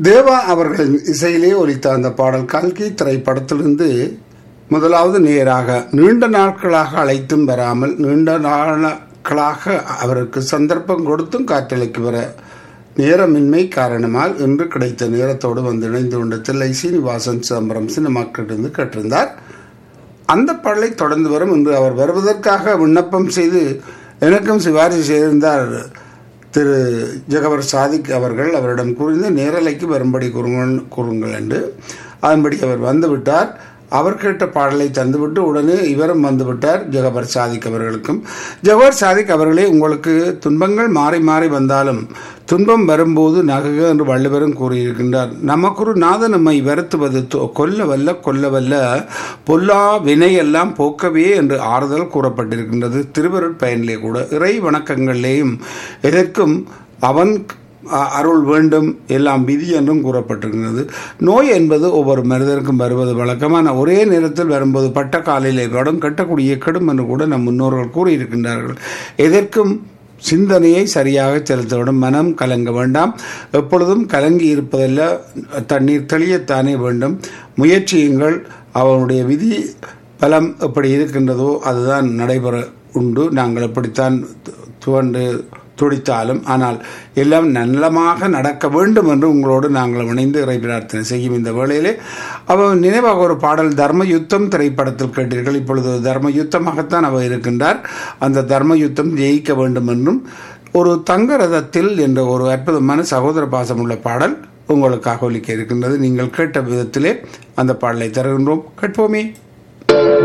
தேவா அவர்களின் இசையிலே ஒலித்த அந்த பாடல் கல்கி திரைப்படத்திலிருந்து முதலாவது நேராக நீண்ட நாட்களாக அழைத்தும் வராமல் நீண்ட நாட்களாக அவருக்கு சந்தர்ப்பம் கொடுத்தும் காற்றலைக்கு வர நேரமின்மை காரணமால் இன்று கிடைத்த நேரத்தோடு வந்து இணைந்து கொண்ட தில்லை சீனிவாசன் சிதம்பரம் சினிமாக்கிட்டிருந்து கேட்டிருந்தார் அந்த பாடலை தொடர்ந்து வரும் இன்று அவர் வருவதற்காக விண்ணப்பம் செய்து எனக்கும் சிபாரிசு செய்திருந்தார் திரு ஜெகவர் சாதிக் அவர்கள் அவரிடம் கூறிந்து நேரலைக்கு வரும்படி கூறுங்கள் கூறுங்கள் என்று அதன்படி அவர் வந்துவிட்டார் அவர் கேட்ட பாடலை தந்துவிட்டு உடனே இவரும் வந்துவிட்டார் ஜெகபர் சாதிக் அவர்களுக்கும் ஜெகபர் சாதிக் அவர்களே உங்களுக்கு துன்பங்கள் மாறி மாறி வந்தாலும் துன்பம் வரும்போது நகுக என்று வள்ளுவரும் கூறியிருக்கின்றார் நமக்குரு நாத நம்மை வருத்துவது கொல்ல வல்ல கொல்ல வல்ல பொல்லா வினையெல்லாம் போக்கவே என்று ஆறுதல் கூறப்பட்டிருக்கின்றது திருவருட் பயனிலே கூட இறை வணக்கங்களிலேயும் எதற்கும் அவன் அருள் வேண்டும் எல்லாம் விதி என்றும் கூறப்பட்டிருக்கிறது நோய் என்பது ஒவ்வொரு மனிதருக்கும் வருவது வழக்கமான ஒரே நேரத்தில் வரும்போது பட்ட காலிலே வடம் கட்டக்கூடிய கெடும் என்று கூட நம் முன்னோர்கள் கூறியிருக்கின்றார்கள் எதற்கும் சிந்தனையை சரியாக செலுத்த வேண்டும் மனம் கலங்க வேண்டாம் எப்பொழுதும் கலங்கி இருப்பதல்ல தண்ணீர் தெளியத்தானே வேண்டும் முயற்சியுங்கள் அவனுடைய விதி பலம் எப்படி இருக்கின்றதோ அதுதான் நடைபெற உண்டு நாங்கள் எப்படித்தான் துவண்டு துடித்தாலும் ஆனால் எல்லாம் நல்லமாக நடக்க வேண்டும் என்று உங்களோடு நாங்கள் இணைந்து இறை பிரார்த்தனை செய்யும் இந்த வேளையிலே அவர் நினைவாக ஒரு பாடல் தர்ம யுத்தம் திரைப்படத்தில் கேட்டீர்கள் இப்பொழுது தர்ம யுத்தமாகத்தான் அவர் இருக்கின்றார் அந்த தர்ம யுத்தம் ஜெயிக்க வேண்டும் என்றும் ஒரு தங்க ரதத்தில் என்ற ஒரு அற்புதமான சகோதர பாசம் உள்ள பாடல் உங்களுக்காக ஒலிக்க இருக்கின்றது நீங்கள் கேட்ட விதத்திலே அந்த பாடலை தருகின்றோம் கேட்போமே